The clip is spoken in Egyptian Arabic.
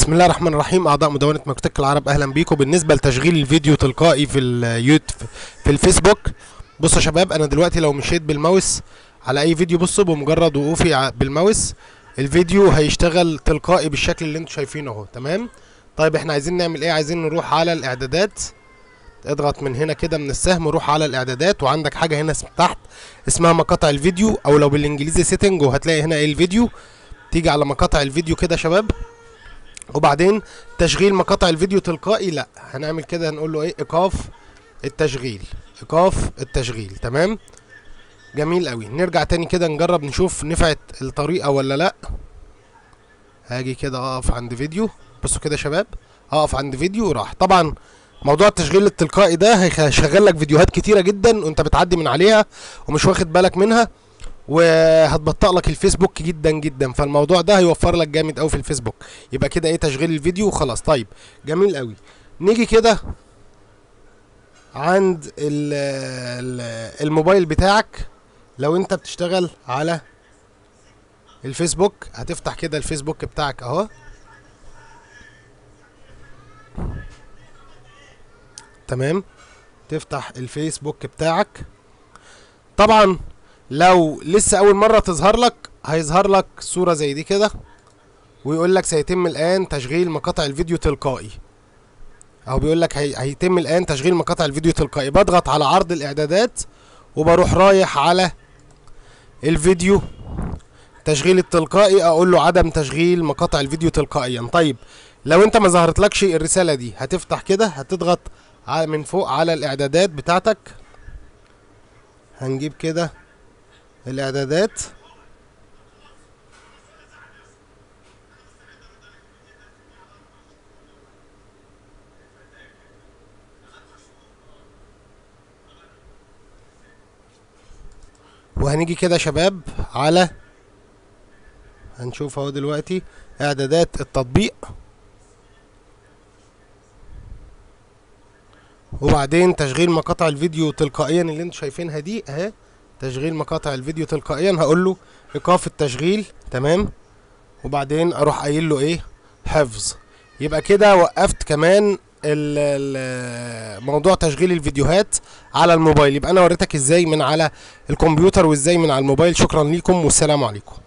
بسم الله الرحمن الرحيم اعضاء مدونه مكتبه العرب اهلا بيكم بالنسبه لتشغيل الفيديو تلقائي في اليوتيوب في الفيسبوك بصوا يا شباب انا دلوقتي لو مشيت بالماوس على اي فيديو بصوا بمجرد وقوفي ع- بالماوس الفيديو هيشتغل تلقائي بالشكل اللي انتوا شايفينه اهو تمام طيب احنا عايزين نعمل ايه عايزين نروح على الاعدادات اضغط من هنا كده من السهم روح على الاعدادات وعندك حاجه هنا اسم- تحت اسمها مقاطع الفيديو او لو بالانجليزي سيتنج وهتلاقي هنا ايه الفيديو تيجي على مقاطع الفيديو كده يا شباب وبعدين تشغيل مقاطع الفيديو تلقائي لا هنعمل كده هنقول له ايه ايقاف التشغيل ايقاف التشغيل تمام جميل قوي نرجع تاني كده نجرب نشوف نفعت الطريقه ولا لا هاجي كده اقف عند فيديو بصوا كده يا شباب اقف عند فيديو وراح طبعا موضوع التشغيل التلقائي ده هيشغل لك فيديوهات كتيره جدا وانت بتعدي من عليها ومش واخد بالك منها وهتبطئ لك الفيسبوك جدا جدا فالموضوع ده هيوفر لك جامد قوي في الفيسبوك يبقى كده ايه تشغيل الفيديو وخلاص طيب جميل قوي نيجي كده عند ال ال الموبايل بتاعك لو انت بتشتغل على الفيسبوك هتفتح كده الفيسبوك بتاعك اهو تمام تفتح الفيسبوك بتاعك طبعا لو لسه اول مره تظهر لك هيظهر لك صوره زي دي كده ويقول لك سيتم الان تشغيل مقاطع الفيديو تلقائي او بيقول لك هي... هيتم الان تشغيل مقاطع الفيديو تلقائي بضغط على عرض الاعدادات وبروح رايح على الفيديو تشغيل التلقائي اقول له عدم تشغيل مقاطع الفيديو تلقائيا طيب لو انت ما ظهرتلكش الرساله دي هتفتح كده هتضغط على من فوق على الاعدادات بتاعتك هنجيب كده الاعدادات وهنيجي كده يا شباب على هنشوف اهو دلوقتي اعدادات التطبيق وبعدين تشغيل مقاطع الفيديو تلقائيا اللي انتوا شايفينها دي اهي تشغيل مقاطع الفيديو تلقائيا هقول له ايقاف التشغيل تمام وبعدين اروح قايل له ايه حفظ يبقى كده وقفت كمان ال- ال- موضوع تشغيل الفيديوهات على الموبايل يبقى انا وريتك ازاي من على الكمبيوتر وازاي من على الموبايل شكرا ليكم والسلام عليكم